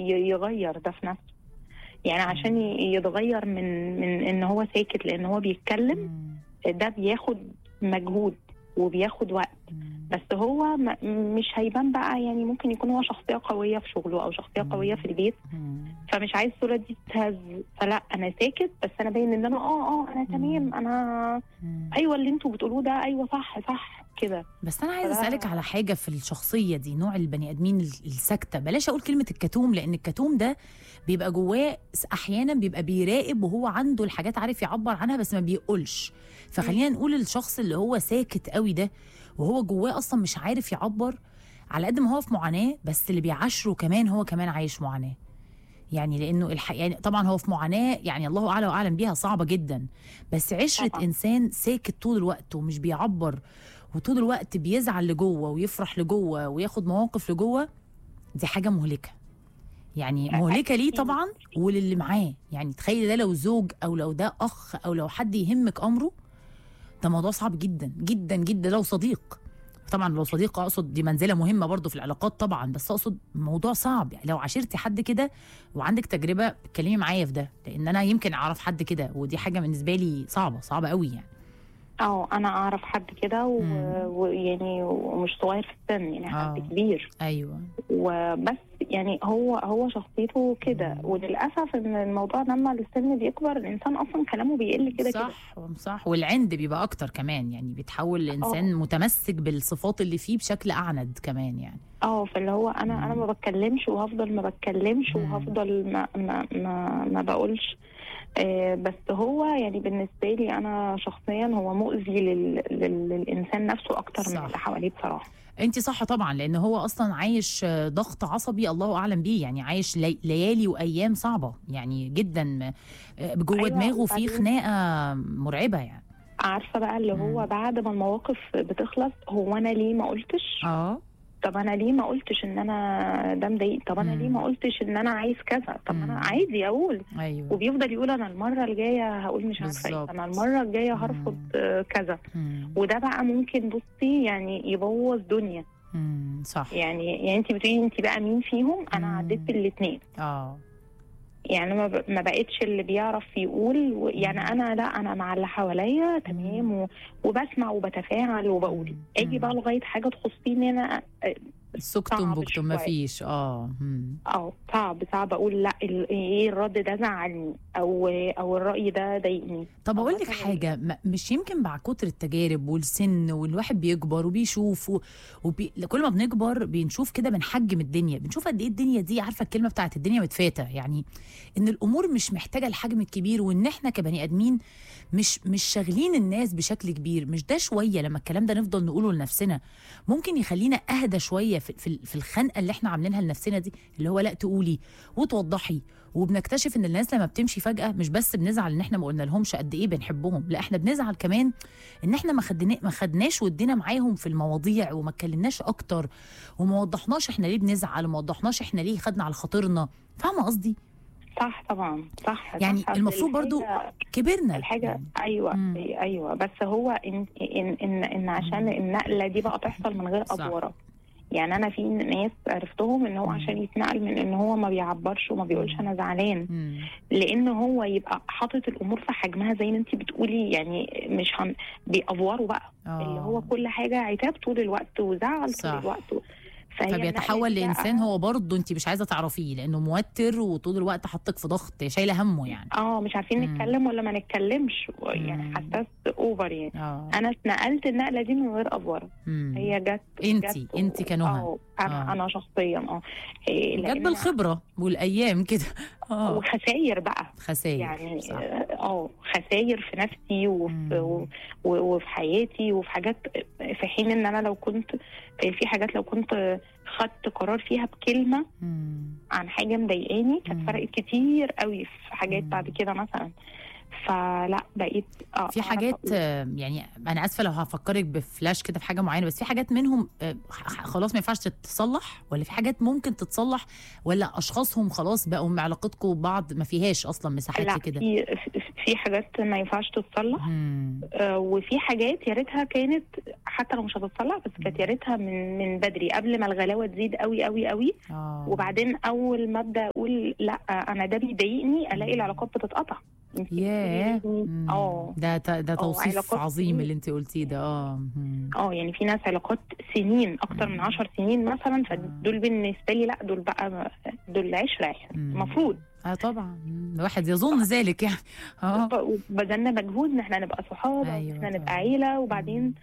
ي- يغير ده في نفسه يعني عشان ي- يتغير من من ان هو ساكت لان هو بيتكلم مم. ده بياخد مجهود وبياخد وقت مم. بس هو م- مش هيبان بقى يعني ممكن يكون هو شخصيه قويه في شغله او شخصيه مم. قويه في البيت مم. فمش عايز الصوره دي تتهز فلا انا ساكت بس انا باين ان انا اه اه انا تمام انا مم. ايوه اللي انتوا بتقولوه ده ايوه صح صح كده بس انا عايزه فده- اسالك على حاجه في الشخصيه دي نوع البني ادمين ال- الساكته بلاش اقول كلمه الكتوم لان الكتوم ده بيبقى جواه س- احيانا بيبقى بيراقب وهو عنده الحاجات عارف يعبر عنها بس ما بيقولش فخلينا نقول الشخص اللي هو ساكت قوي ده وهو جواه اصلا مش عارف يعبر على قد ما هو في معاناه بس اللي بيعاشره كمان هو كمان عايش معاناه يعني لانه الح... يعني طبعا هو في معاناه يعني الله اعلى واعلم بيها صعبه جدا بس عشره طبعاً. انسان ساكت طول الوقت ومش بيعبر وطول الوقت بيزعل لجوه ويفرح لجوه وياخد مواقف لجوه دي حاجه مهلكه يعني مهلكه ليه طبعا وللي معاه يعني تخيل ده لو زوج او لو ده اخ او لو حد يهمك امره ده موضوع صعب جدا جدا جدا لو صديق طبعا لو صديق اقصد دي منزله مهمه برضو في العلاقات طبعا بس اقصد موضوع صعب يعني لو عاشرتي حد كده وعندك تجربه اتكلمي معايا في ده لان انا يمكن اعرف حد كده ودي حاجه بالنسبه لي صعبه صعبه قوي يعني اه انا اعرف حد كده و- مم. ويعني ومش صغير في السن يعني آه. حد كبير ايوه وبس يعني هو هو شخصيته كده مم. وللاسف ان الموضوع لما السن بيكبر الانسان اصلا كلامه بيقل كده كده صح صح والعند بيبقى اكتر كمان يعني بيتحول لانسان متمسك بالصفات اللي فيه بشكل اعند كمان يعني اه فاللي هو انا انا ما بتكلمش وهفضل ما بتكلمش مم. وهفضل ما ما ما, ما بقولش آه بس هو يعني بالنسبه لي انا شخصيا هو مؤذي لل لل للانسان نفسه اكتر من صح. اللي حواليه بصراحه انت صح طبعا لان هو اصلا عايش آه، ضغط عصبي الله اعلم بيه يعني عايش لي- ليالي وايام صعبه يعني جدا آه، جوه أيوة، دماغه في وبعدين- خناقه مرعبه يعني عارفه بقى اللي هو مم. بعد ما المواقف بتخلص هو انا ليه ما قلتش اه طب انا ليه ما قلتش ان انا ده مضايق طب انا مم. ليه ما قلتش ان انا عايز كذا طب مم. انا عادي اقول ايوه وبيفضل يقول انا المره الجايه هقول مش عارفه ايه بالظبط. انا المره الجايه هرفض مم. آه، كذا مم. وده بقى ممكن بصي يعني يبوظ دنيا مم. صح يعني يعني انت بتقولي انت بقى مين فيهم انا مم. عديت الاثنين اه يعني ما ب- ما بقتش اللي بيعرف يقول و- يعني مم. انا لا انا مع اللي حواليا تمام و- وبسمع وبتفاعل وبقول مم. اجي بقى مم. لغايه حاجه تخصيني انا آه، سكتم صعب بكتم ما شوية. فيش اه مم. اه صعب صعب اقول لا ال- ايه الرد ده زعلني او او الراي ده ضايقني طب اقول لك مثلاً- حاجه ما- مش يمكن مع كتر التجارب والسن والواحد بيكبر وبيشوف و... وبي... كل ما بنكبر بنشوف كده بنحجم الدنيا بنشوف قد ايه الدنيا دي عارفه الكلمه بتاعت الدنيا متفاته يعني ان الامور مش محتاجه الحجم الكبير وان احنا كبني ادمين مش مش شاغلين الناس بشكل كبير مش ده شويه لما الكلام ده نفضل نقوله لنفسنا ممكن يخلينا اهدى شويه في في, في الخنقه اللي احنا عاملينها لنفسنا دي اللي هو لا تقولي وتوضحي وبنكتشف ان الناس لما بتمشي فجاه مش بس بنزعل ان احنا ما قلنا لهمش قد ايه بنحبهم لا احنا بنزعل كمان ان احنا ما خدنا ما خدناش ودينا معاهم في المواضيع وما اتكلمناش اكتر وما وضحناش احنا ليه بنزعل وما وضحناش احنا ليه خدنا على خاطرنا فاهمه قصدي صح طبعا صح يعني صح. المفروض برضو الحاجة- كبرنا الحاجه يعني. ايوه مم. ايوه بس هو ان ان ان, إن عشان النقله دي بقى تحصل من غير صح. افوره يعني انا في ناس عرفتهم ان هو مم. عشان يتنقل من ان هو ما بيعبرش وما بيقولش مم. انا زعلان مم. لان هو يبقى حاطط الامور في حجمها زي ما انت بتقولي يعني مش هن... بيأفوروا بقى اللي هو آه. كل حاجه عتاب طول الوقت وزعل صح. طول الوقت فهي فبيتحول النقلة دي لانسان بقى- هو برضه انت مش عايزه تعرفيه لانه موتر وطول الوقت حاطك في ضغط شايله همه يعني اه مش عارفين مم. نتكلم ولا ما نتكلمش يعني مم. حساس اوفر يعني اه انا اتنقلت النقله دي من غير افوره مم. هي جت انتي جت- انتي كنهى اه انا آه. انا شخصيا اه إيه، جت لأن- بالخبره والايام كده اه وخساير بقى خسائر يعني صح. اه خساير في نفسي وفي مم. و- و- وفي حياتي وفي حاجات في حين ان انا لو كنت في حاجات لو كنت خدت قرار فيها بكلمه مم. عن حاجه مضايقاني مم. كانت فرقت كتير قوي في حاجات مم. بعد كده مثلا فلا بقيت اه في أعرف حاجات أقول. آه، يعني انا اسفه لو هفكرك بفلاش كده في حاجه معينه بس في حاجات منهم آه، ح- خلاص ما ينفعش تتصلح ولا في حاجات ممكن تتصلح ولا اشخاصهم خلاص بقوا علاقتكم ببعض ما فيهاش اصلا مساحات لا لكده في في حاجات ما ينفعش تتصلح مم. آه، وفي حاجات يا ريتها كانت حتى لو مش هتتصلح بس كانت يا ريتها من من بدري قبل ما الغلاوه تزيد قوي قوي قوي اه وبعدين اول ما ابدا اقول لا انا ده بيضايقني الاقي العلاقات بتتقطع انت ياه بتقولي مم. اه ده ت- ده توصيف علاقات عظيم كتير. اللي انت قلتيه ده اه مم. اه يعني في ناس علاقات سنين اكتر من مم. عشر سنين مثلا آه. فدول بالنسبه لي لا دول بقى دول عشره يعني مم. المفروض اه طبعا مم. الواحد يظن ذلك يعني اه بذلنا مجهود ان احنا نبقى صحاب أيوة أيوة احنا طبعاً. نبقى عيله وبعدين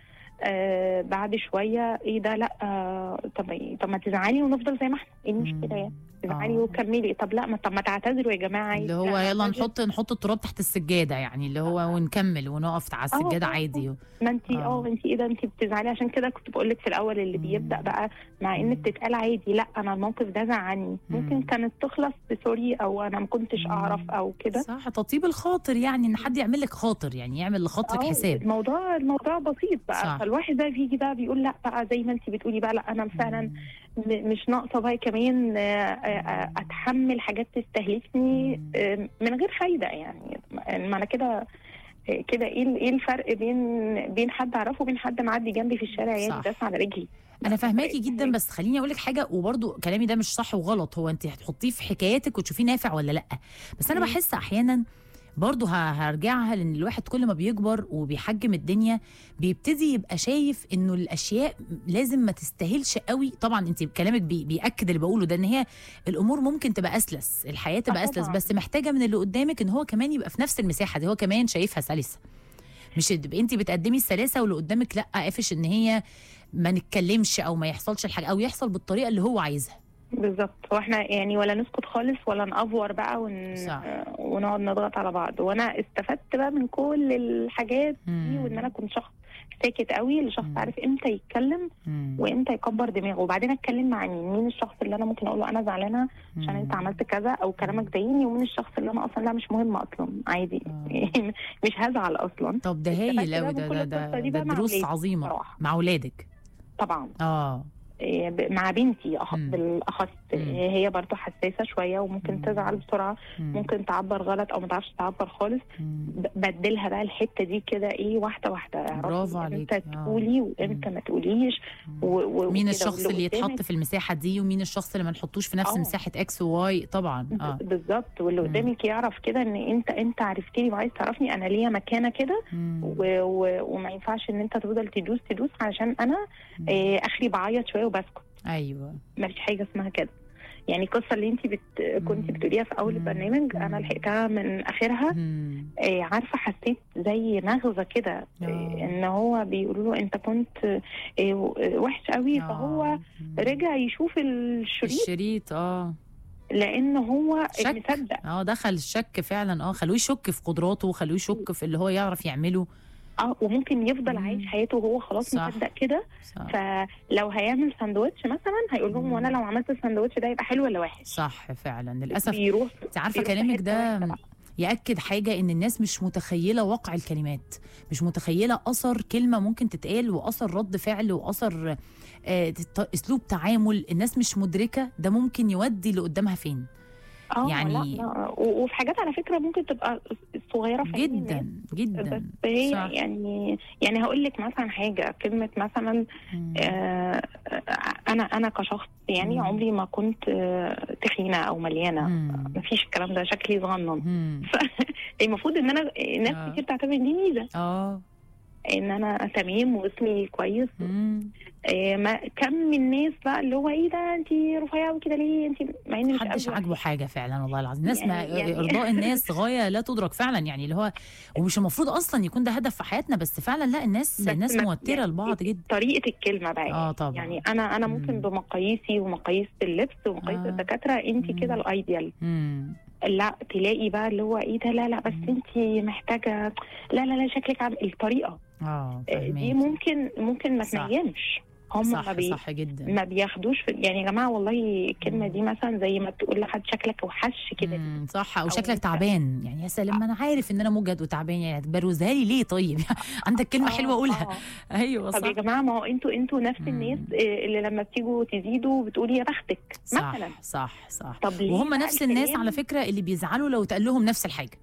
آه بعد شويه ايه ده لا آه طب طب ما تزعلي ونفضل زي ما احنا ايه المشكله يعني تزعلي آه. وكملي طب لا ما طب ما تعتذروا يا جماعه عادي. اللي هو لا، يلا نعتذر. نحط نحط التراب تحت السجاده يعني اللي هو ونكمل ونقف على السجاده آه. عادي ما انت آه. اه انت ايه ده انت بتزعلي عشان كده كنت بقول لك في الاول اللي مم. بيبدا بقى مع ان مم. بتتقال عادي لا انا الموقف ده زعلني ممكن مم. كانت تخلص بسوري او انا ما كنتش مم. اعرف او كده صح تطيب الخاطر يعني ان حد يعمل لك خاطر يعني يعمل لخاطرك آه، حساب الموضوع الموضوع بسيط بقى صح. فالواحد بقى بيجي بقى بيقول لا بقى زي ما انت بتقولي بقى لا انا فعلا مم. م- مش ناقصه بقى كمان آه، آه، اتحمل حاجات تستهلكني مم. آه، من غير فايده يعني ما انا كده آه، كده ايه ال- ايه الفرق بين بين حد اعرفه وبين حد معدي جنبي في الشارع صح. يعني داس على رجلي انا فاهماكي جدا بس خليني اقول لك حاجه وبرضو كلامي ده مش صح وغلط هو انت هتحطيه في حكاياتك وتشوفيه نافع ولا لا بس انا مم. بحس احيانا برضو ه- هرجعها لان الواحد كل ما بيكبر وبيحجم الدنيا بيبتدي يبقى شايف انه الاشياء لازم ما تستاهلش قوي طبعا انت كلامك بي بياكد اللي بقوله ده ان هي الامور ممكن تبقى اسلس الحياه تبقى آه اسلس طبعاً. بس محتاجه من اللي قدامك ان هو كمان يبقى في نفس المساحه دي هو كمان شايفها سلسه مش تبقى انت بتقدمي السلاسه واللي قدامك لا قافش ان هي ما نتكلمش او ما يحصلش الحاجه او يحصل بالطريقه اللي هو عايزها بالظبط واحنا يعني ولا نسكت خالص ولا نأفور بقى ون... صح. آه، ونقعد نضغط على بعض وانا استفدت بقى من كل الحاجات دي مم. وان انا كنت شخص ساكت قوي لشخص مم. عارف امتى يتكلم مم. وامتى يكبر دماغه وبعدين اتكلم مع مين مين الشخص اللي انا ممكن اقول له انا زعلانه عشان انت مم. عملت كذا او كلامك ضايقني ومين الشخص اللي انا اصلا لا مش مهم اصلا عادي آه. مش هزعل اصلا طب ده استفدت هايل بقى قوي من ده كل ده ده, القصة دي ده بقى مع دروس ولادي عظيمه بصراحة. مع اولادك طبعا اه إيه، ب- مع بنتي أخ... مم. بالاخص مم. إيه، هي برضو حساسه شويه وممكن مم. تزعل بسرعه مم. ممكن تعبر غلط او ما تعرفش تعبر خالص مم. ب- بدلها بقى الحته دي كده ايه واحده واحده اعرفي برافو امتى عليكي. آه. تقولي وامتى ما تقوليش و... و... مين وكده. الشخص واللي اللي يتحط قدامك- في المساحه دي ومين الشخص اللي ما نحطوش في نفس آه. مساحه اكس وواي طبعا اه ب- بالظبط واللي مم. قدامك يعرف كده ان انت انت عرفتني وعايز تعرفني انا ليا مكانه كده مم. و... و... وما ينفعش ان انت تفضل تدوس تدوس علشان انا مم. إيه اخري بعيط شويه وبسكت ايوه ما فيش حاجه اسمها كده يعني القصه اللي انت بت... كنت مم. بتقوليها في اول مم. البرنامج انا مم. لحقتها من اخرها مم. آه، عارفه حسيت زي نغزه كده آه، آه. ان هو بيقولوا له انت كنت آه، آه، وحش قوي فهو آه. مم. رجع يشوف الشريط الشريط اه لان هو شك. مصدق اه دخل الشك فعلا اه خلوه يشك في قدراته خلوه يشك في اللي هو يعرف يعمله اه وممكن يفضل مم. عايش حياته وهو خلاص صح. مصدق كده صح, فلو هيعمل ساندوتش مثلا هيقول لهم مم. وانا لو عملت الساندوتش ده يبقى حلو ولا وحش صح فعلا للاسف بيروح انت عارفه بيروح في كلامك حتة ده وحشة بقى. ياكد حاجه ان الناس مش متخيله واقع الكلمات مش متخيله اثر كلمه ممكن تتقال واثر رد فعل واثر آه، ت- اسلوب تعامل الناس مش مدركه ده ممكن يودي اللي قدامها فين اه يعني- يعني لا لا. و- وفي حاجات على فكره ممكن تبقى صغيره في عين الناس. جدا جدا بس هي صح. يعني يعني هقول لك مثلا حاجه كلمه مثلا مم. آه انا انا كشخص يعني مم. عمري ما كنت آه تخينه او مليانه مم. ما فيش الكلام ده شكلي صغنن مم. المفروض ان انا ناس آه. كتير تعتبر دي ميزه اه ان انا تمام واسمي كويس مم. آه ما كم من الناس بقى اللي هو ايه ده انت رفيعه كده ليه انت مع اني مش محدش قابلة. عاجبه حاجه فعلا والله العظيم الناس ما يعني- يعني- ارضاء الناس غايه لا تدرك فعلا يعني اللي هو ومش المفروض اصلا يكون ده هدف في حياتنا بس فعلا لا الناس بس الناس ما- موتره يعني لبعض جدا طريقه الكلمه بقى اه طبعا يعني انا انا ممكن مم. بمقاييسي ومقاييس اللبس ومقاييس آه. الدكاتره انت مم. كده الايديال مم. لا تلاقي بقى اللي هو ايه ده لا لا بس مم. انت محتاجه لا لا لا شكلك عم الطريقه اه آه، دي فهماك ممكن ممكن ما صح. تنيمش هم ما, صح بي صح جدا ما بياخدوش في يعني يا جماعه والله الكلمه مم. دي مثلا زي ما تقول لحد شكلك وحش كده مم، صح او أو شكلك أنت- تعبان يعني يا سلام ما انا عارف ان انا مجهد وتعبان يعني هتبروزها لي ليه طيب عندك كلمه آه، حلوه قولها آه. ايوه طب صح يا جماعه ما هو انتوا انتوا نفس مم. الناس آه، اللي لما بتيجوا تزيدوا بتقولي يا بختك صح مثلا صح صح طب ليه وهم بقى نفس الناس الكلام؟ على فكره اللي بيزعلوا لو اتقال لهم نفس الحاجه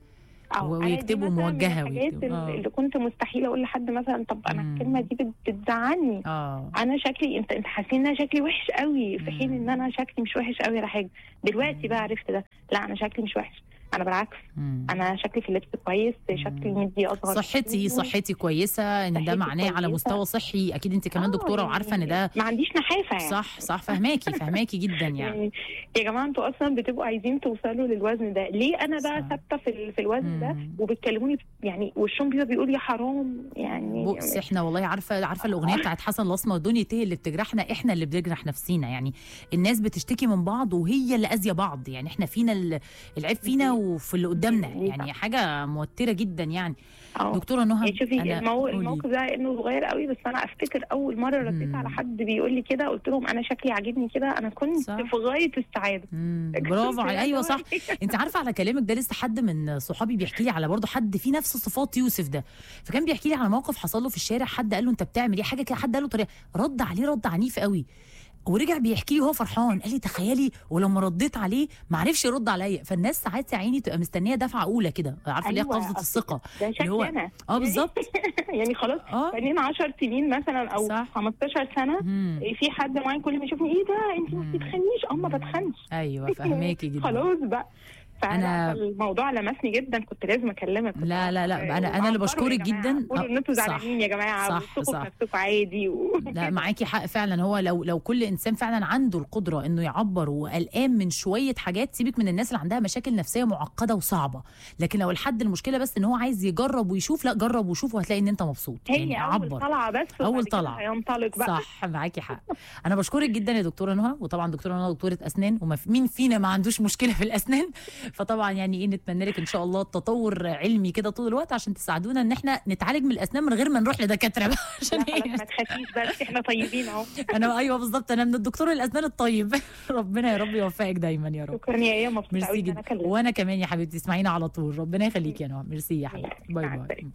أو أنا دي ويكتبوا مثلاً من موجهة الحاجات ويكتبوا. آه. اللي كنت مستحيل اقول لحد مثلا طب انا مم. الكلمه دي بت- بتزعلني اه انا شكلي انت انت حاسين ان انا شكلي وحش قوي في حين ان انا شكلي مش وحش قوي ولا حاجه دلوقتي بقى عرفت ده لا انا شكلي مش وحش انا بالعكس مم. انا شكلي في اللبس كويس شكلي مدي اصغر صحتي صحتي كويسه ان ده صحتي معناه على كويسة. مستوى صحي اكيد انت كمان آه، دكتوره يعني وعارفه ان ده ما عنديش نحافه يعني صح صح فهماكي فهماكي جدا يعني يعني يا جماعه انتوا اصلا بتبقوا عايزين توصلوا للوزن ده ليه انا بقى صح. ثابته في ال- في الوزن ده مم. وبتكلموني يعني وشهم بيبقى بيقول يا حرام يعني بؤس احنا والله عارفه عارفه الاغنيه بتاعت حسن الاسمر دنيا تيه اللي بتجرحنا احنا اللي بنجرح نفسينا يعني الناس بتشتكي من بعض وهي اللي اذيه بعض يعني احنا فينا ال- العيب فينا وفي اللي قدامنا دي يعني حاجه موتره جدا يعني اه دكتوره نهى يعني شوفي أنا- المو... قولي. الموقف ده انه صغير قوي بس انا افتكر اول مره رديت مم. على حد بيقول لي كده قلت لهم انا شكلي عاجبني كده انا كنت صح. في غايه السعاده مم، برافو علي ايوه صح انت عارفه على كلامك ده لسه حد من صحابي بيحكي لي على برضه حد فيه نفس صفات يوسف ده فكان بيحكي لي على موقف حصل له في الشارع حد قال له انت بتعمل ايه حاجه كده حد قال له طريقه رد عليه رد عنيف قوي ورجع بيحكي لي وهو فرحان قال لي تخيلي ولما رديت عليه ما عرفش يرد عليا فالناس ساعات يا عيني تبقى مستنيه دفعه اولى كده عارفه اللي هي أيوة، قفزه أصل الثقه ده شكلي هو- انا اه بالظبط يعني خلاص اه بقالنا 10 سنين مثلا او صح. 15 سنه مم. في حد معين كل ما يشوفني ايه ده انت ما مم. بتتخنيش اه ما مم. بتخنش ايوه فهماكي جدا خلاص بقى أنا- فانا الموضوع لمسني جدا كنت لازم اكلمك كنت لا لا لا عارفة- انا انا اللي وعبروا بشكرك يا جماعة، جدا قولوا ان انتوا صح. زعلانين يا جماعه صح، وثقوا صح. في نفسكم عادي و... لا معاكي حق فعلا هو لو لو كل انسان فعلا عنده القدره انه يعبر وقلقان من شويه حاجات سيبك من الناس اللي عندها مشاكل نفسيه معقده وصعبه لكن لو الحد المشكله بس ان هو عايز يجرب ويشوف لا جرب وشوف وهتلاقي ان انت مبسوط هي يعني اول عبر طلعه بس أول وبعد كده طلعة. هينطلق بقى صح معاكي حق انا بشكرك جدا يا دكتوره نهى وطبعا دكتوره نهى دكتوره اسنان ومين فينا ما عندوش مشكله في الاسنان فطبعا يعني ايه نتمنى لك ان شاء الله تطور علمي كده طول الوقت عشان تساعدونا ان احنا نتعالج من الاسنان من غير ما نروح لدكاتره بقى عشان لا خلاص إيه؟ ما تخافيش بس احنا طيبين اهو انا ايوه بالظبط انا من الدكتور الاسنان الطيب ربنا يا رب يوفقك دايما يا رب شكرا يا ايه مبسوطه ميرسي قوي ان انا جدا كلمتك وانا كمان يا حبيبتي اسمعينا على طول ربنا يخليك يا نهى ميرسي يا حبيبتي باي مع باي السلامة.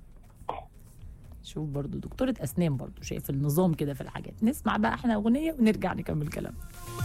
شوف برضو دكتورة أسنان برضو شايف النظام كده في الحاجات نسمع بقى احنا أغنية ونرجع نكمل كلام